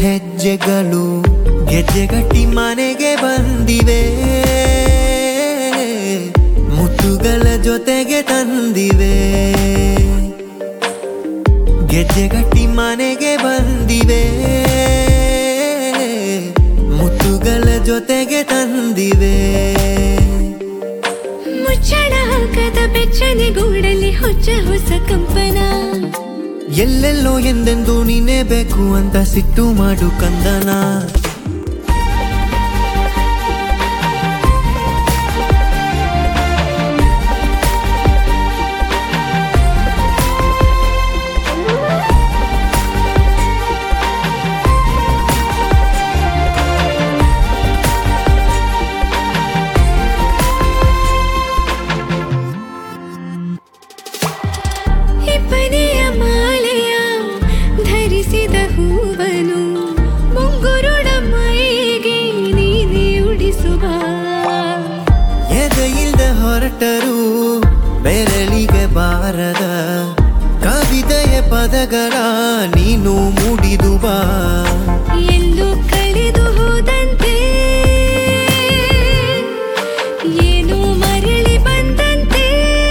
ಹೆಜ್ಜೆಗಳು ಗೆಜ್ಜೆಗಟ್ಟಿ ಮನೆಗೆ ಬಂದಿವೆ ಮುತ್ತುಗಳ ಜೊತೆಗೆ ತಂದಿವೆ ಗೆಜ್ಜೆಗಟ್ಟಿ ಮನೆಗೆ ಬಂದಿವೆ ಮುತ್ತುಗಳ ಜೊತೆಗೆ ತಂದಿವೆ ಮುಚ್ಚಳ ಹಾಕದ ಬೆಚ್ಚನೆ ಗೂಡಲ್ಲಿ ಹೊಚ್ಚ ಹೊಸ ಕಂಪನ ಎಲ್ಲೆಲ್ಲೋ ಎಂದೆಂದು ನೀನೇ ಬೇಕು ಅಂತ ಸಿಟ್ಟು ಮಾಡು ಕಂದನ ಇಬ್ಬನಿಯ ಮಾಲೆಯ ಧರಿಸಿದ ಹೂವನು ಮುಂಗುರುಳ ಮೈಗೆ ನೀನೆ ಉಡಿಸುವ ಎದೆಯಿಲ್ದ ಹೊರಟರು ಬೆರಳಿಗೆ ಬಾರದ ಕವಿತೆಯ ಪದಗಳ ನೀನು ಮೂಡಿದು ಬಾ ಎಲ್ಲೂ ಕಳೆದು ಹೋದಂತೆ ಏನು ಮರಳಿ ಬಂದಂತೆ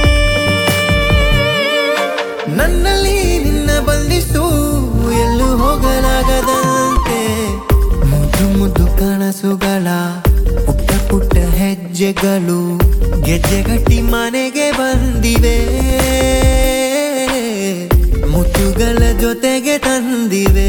ನನ್ನಲ್ಲಿ ನಿನ್ನ ಬಂದಿಸು ಎಲ್ಲೂ ಹೋಗಲಾಗದಂತೆ ಮುದ್ದು ಮುದ್ದು ಕನಸುಗಳ ಪುಟ್ಟ ಪುಟ್ಟ ಹೆಜ್ಜೆಗಳು ಗೆಜ್ಜೆಗಟ್ಟಿ ಮನೆಗೆ ಬಂದಿವೆ ಮುತ್ತುಗಳ ಜೊತೆಗೆ ತಂದಿವೆ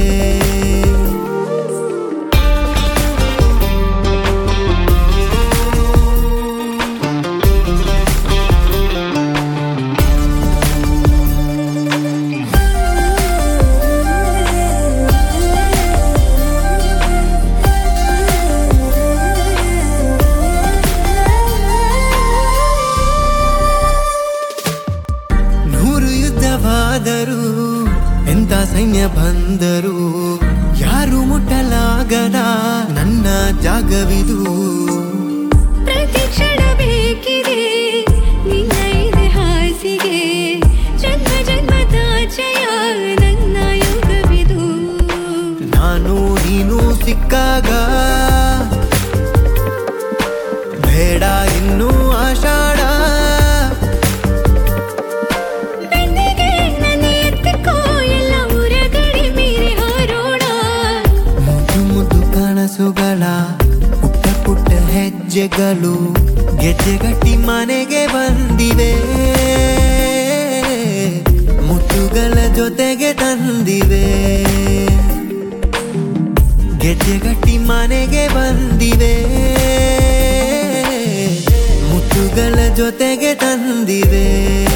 ನೂರು ಯುದ್ಧವಾದರೂ ಎಂತ ಸೈನ್ಯ ಬಂದರು ಯಾರು ಮುಟ್ಟಲಾಗದ ನನ್ನ ಜಾಗವಿದು ಪ್ರತಿ ಕ್ಷಣ ಬೇಕಿದೆ ನಿನ್ನ ಇದೆ ಹಾಸಿಗೆ ಜನ್ಮ ಜನ್ಮದಾಚೆಯ ನನ್ನ ಯೋಗವಿದು ನಾನು ನೀನು ಸಿಕ್ಕಾಗ ಬೇಡ ಇನ್ನು ಆಷಾಢ ಬೆನ್ನಿಗೆ ನನ್ನ ಎತ್ತಿಕೋ ಎಲ್ಲ ಊರಗಡಿ ಮೀರಿ ಹಾರೋಣ ಮುದ್ದು ಮುದ್ದು ಕನಸುಗಳ ಪುಟ್ಟ ಪುಟ್ಟ ಹೆಜ್ಜೆಗಳು ಗೆಜ್ಜೆಗಟ್ಟಿ ಮನೆಗೆ ಬಂದಿವೆ ಮುತ್ತುಗಳ ಜೊತೆಗೆ ತಂದಿವೆ ಗೆಜ್ಜೆಗಟ್ಟಿ ಮನೆಗೆ ಬಂದಿವೆ ಮುತ್ತುಗಳ ಜೊತೆಗೆ ತಂದಿವೆ